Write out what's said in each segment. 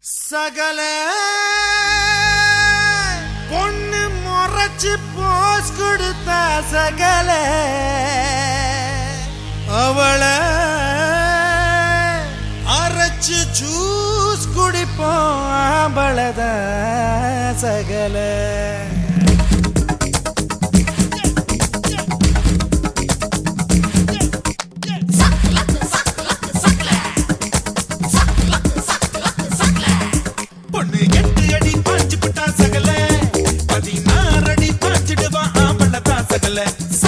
சகல பொண்ணு முறைச்சு போஸ் கொடுத்த சகல அவளை அரைச்சு ஜூஸ் குடிப்போம் ஆம்பளத சகல பொண்ணு எட்டு அடி பாஞ்சு புட்டா சகல பதினாறு அடி பாஞ்சிடுவா ஆம்பளதா சகல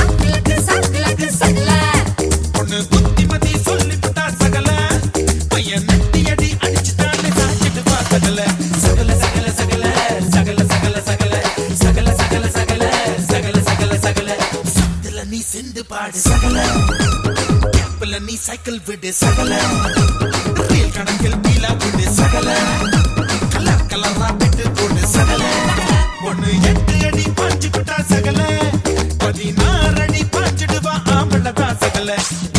பொண்ணு புத்திமதி சொல்லி புட்டா சகல பையன் நெட்டி அடி அடிச்சுட்டான்னு சாச்சிடுவா சகல சகல சகல சகல சகல சகல சகல சகல சகல சகல சகல சகல சகல சத்துல நீ செந்து பாடு சகல கேப்ல நீ சைக்கிள் விடு சகல ரயில் கணக்கில் பீலா விடு சகல கலர் கலரா பெட்டு போடு சகல ஒண்ணு எட்டு அடி பாஞ்சு விட்டா சகல பதினாறு அடி பாஞ்சிடுவா ஆம்பளதா சகல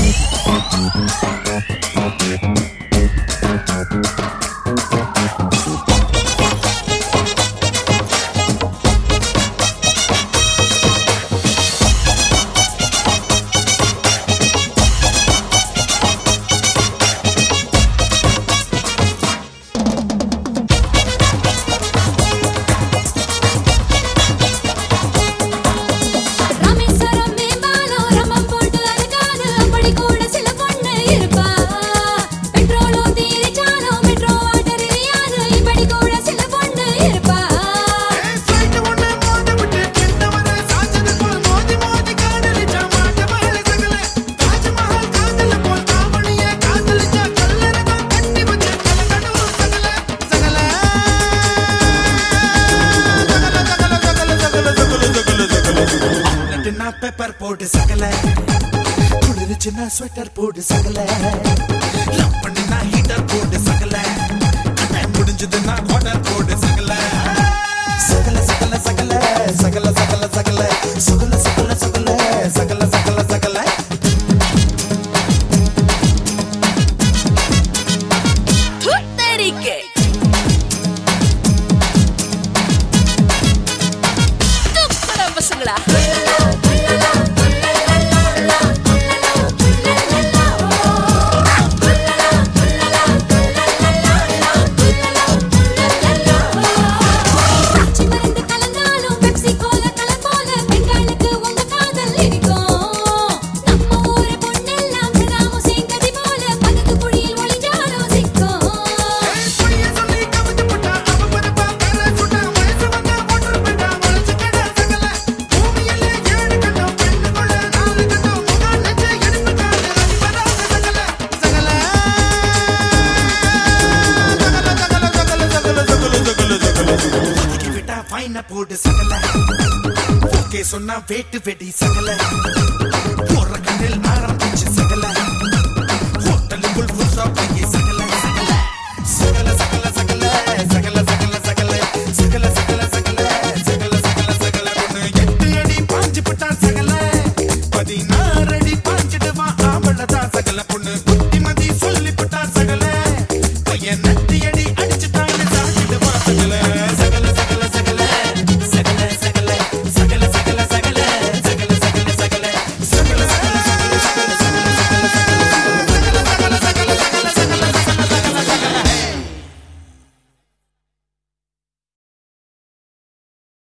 ராமேஸ்வரம் மேம்பாலம் ரமம் போட்டு அதுக்காது அப்படி கூட சில பொண்ணு இருப்பா பெட்ரோலோ தீரிச்சாலோ மெட்ரோ வாட்டர் எரியாது இப்படி கூட சில பொண்ணு இருப்பா பெப்பர் போட்டு சகல குளிருச்சுன்னா ஸ்வெட்டர் போட்டு சகல லவ் பண்ணுனா ஹீட்டர் போட்டு சகல டைம் முடிஞ்சதுன்னா குவார்டர் போட்டு சகல சகல சகல சகல சகல சகல சகல சகல சகல சகல சகல சகல சகல துத்தரிக்கை துப்பட பசங்களா ஆச்சி மருந்து கலந்தாலும் பெப்சி கோலா கலர் போல பெண்களுக்கு உங்க காதல் இருக்கும் நம்ம ஊரு பொண்ணெல்லாம் சதாம் ஹுசேன் கதி போல பக்கத்து குழியில் ஒளிஞ்சாலும் சிக்கும் ஒதுக்கி விட்டா ஃபைன போடு சகல ஓகே சொன்னா வேட்டு வெடி சகல போற கண்ணில் ஆரம்பிச்சு சகல ஹோட்டலுக்குள் புதுசா பைய சகல